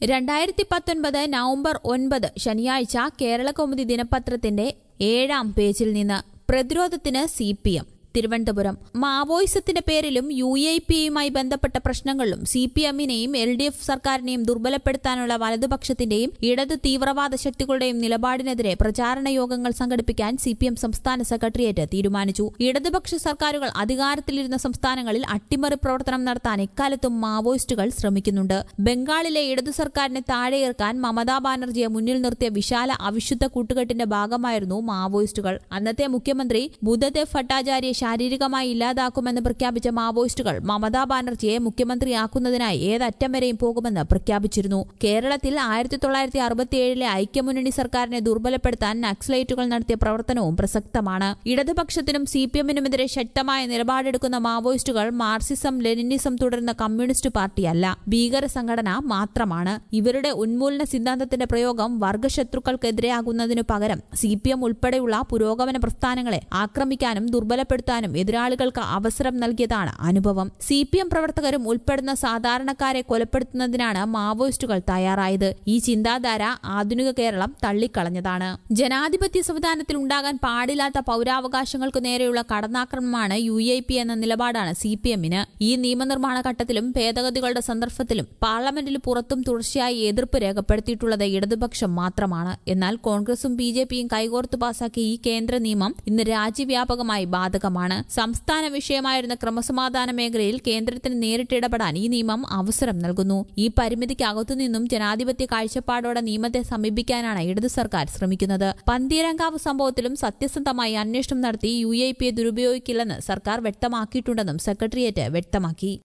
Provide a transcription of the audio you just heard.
രണ്ടായിരത്തി പത്തൊൻപത് നവംബർ ഒൻപത് ശനിയാഴ്ച കേരളകൗമുദി ദിനപത്രത്തിന്റെ ഏഴാം പേജിൽ നിന്ന് പ്രതിരോധത്തിന് സി പി എം തിരുവനന്തപുരം മാവോയിസത്തിന്റെ പേരിലും യു എ പിയുമായി ബന്ധപ്പെട്ട പ്രശ്നങ്ങളിലും സി പി എമ്മിനെയും എൽ ഡി എഫ് സർക്കാരിനെയും ദുർബലപ്പെടുത്താനുള്ള വലതുപക്ഷത്തിന്റെയും ഇടത് തീവ്രവാദ ശക്തികളുടെയും നിലപാടിനെതിരെ പ്രചാരണ യോഗങ്ങൾ സംഘടിപ്പിക്കാൻ സി പി എം സംസ്ഥാന സെക്രട്ടേറിയറ്റ് തീരുമാനിച്ചു ഇടതുപക്ഷ സർക്കാരുകൾ അധികാരത്തിലിരുന്ന സംസ്ഥാനങ്ങളിൽ അട്ടിമറി പ്രവർത്തനം നടത്താൻ ഇക്കാലത്തും മാവോയിസ്റ്റുകൾ ശ്രമിക്കുന്നുണ്ട് ബംഗാളിലെ ഇടതു സർക്കാരിനെ താഴെയിറക്കാൻ മമതാ ബാനർജിയെ മുന്നിൽ നിർത്തിയ വിശാല അവിശുദ്ധ കൂട്ടുകെട്ടിന്റെ ഭാഗമായിരുന്നു മാവോയിസ്റ്റുകൾ അന്നത്തെ മുഖ്യമന്ത്രി ബുദ്ധദേവ് ഭട്ടാചാര്യയെ ശാരീരികമായി ഇല്ലാതാക്കുമെന്ന് പ്രഖ്യാപിച്ച മാവോയിസ്റ്റുകൾ മമതാ ബാനർജിയെ മുഖ്യമന്ത്രിയാക്കുന്നതിനായി ഏതറ്റം വരെയും പോകുമെന്ന് പ്രഖ്യാപിച്ചിരുന്നു കേരളത്തിൽ ആയിരത്തി തൊള്ളായിരത്തി അറുപത്തിയേഴിലെ ഐക്യമുന്നണി സർക്കാരിനെ ദുർബലപ്പെടുത്താൻ നക്സലൈറ്റുകൾ നടത്തിയ പ്രവർത്തനവും പ്രസക്തമാണ് ഇടതുപക്ഷത്തിനും സി പി എമ്മിനുമെതിരെ ശക്തമായ നിലപാടെടുക്കുന്ന മാവോയിസ്റ്റുകൾ മാർക്സിസം ലെനിനിസം തുടരുന്ന കമ്മ്യൂണിസ്റ്റ് പാർട്ടിയല്ല ഭീകര സംഘടന മാത്രമാണ് ഇവരുടെ ഉന്മൂലന സിദ്ധാന്തത്തിന്റെ പ്രയോഗം വർഗശത്രുക്കൾക്കെതിരെയാകുന്നതിനു പകരം സി പി എം ഉൾപ്പെടെയുള്ള പുരോഗമന പ്രസ്ഥാനങ്ങളെ ആക്രമിക്കാനും ദുർബലപ്പെടുത്താനും എതിരാളികൾക്ക് അവസരം നൽകിയതാണ് അനുഭവം സി പി എം പ്രവർത്തകരും ഉൾപ്പെടുന്ന സാധാരണക്കാരെ കൊലപ്പെടുത്തുന്നതിനാണ് മാവോയിസ്റ്റുകൾ തയ്യാറായത് ഈ ചിന്താധാര ആധുനിക കേരളം തള്ളിക്കളഞ്ഞതാണ് ജനാധിപത്യ സംവിധാനത്തിൽ ഉണ്ടാകാൻ പാടില്ലാത്ത പൗരാവകാശങ്ങൾക്ക് നേരെയുള്ള കടന്നാക്രമണമാണ് യു എ പി എന്ന നിലപാടാണ് സി പി എമ്മിന് ഈ നിയമനിർമ്മാണ ഘട്ടത്തിലും ഭേദഗതികളുടെ സന്ദർഭത്തിലും പാർലമെന്റിൽ പുറത്തും തുടർച്ചയായി എതിർപ്പ് രേഖപ്പെടുത്തിയിട്ടുള്ളത് ഇടതുപക്ഷം മാത്രമാണ് എന്നാൽ കോൺഗ്രസും ബി ജെ പിയും കൈകോർത്ത് പാസാക്കിയ ഈ കേന്ദ്ര നിയമം ഇന്ന് രാജ്യവ്യാപകമായി ബാധകമാണ് സംസ്ഥാന വിഷയമായിരുന്ന ക്രമസമാധാന മേഖലയിൽ കേന്ദ്രത്തിന് നേരിട്ടിടപെടാൻ ഈ നിയമം അവസരം നൽകുന്നു ഈ പരിമിതിക്കകത്തുനിന്നും ജനാധിപത്യ കാഴ്ചപ്പാടോടെ നിയമത്തെ സമീപിക്കാനാണ് ഇടതു സർക്കാർ ശ്രമിക്കുന്നത് പന്തീരങ്കാവ് സംഭവത്തിലും സത്യസന്ധമായി അന്വേഷണം നടത്തി യു എ പിയെ ദുരുപയോഗിക്കില്ലെന്ന് സർക്കാർ വ്യക്തമാക്കിയിട്ടുണ്ടെന്നും സെക്രട്ടേറിയറ്റ് വ്യക്തമാക്കി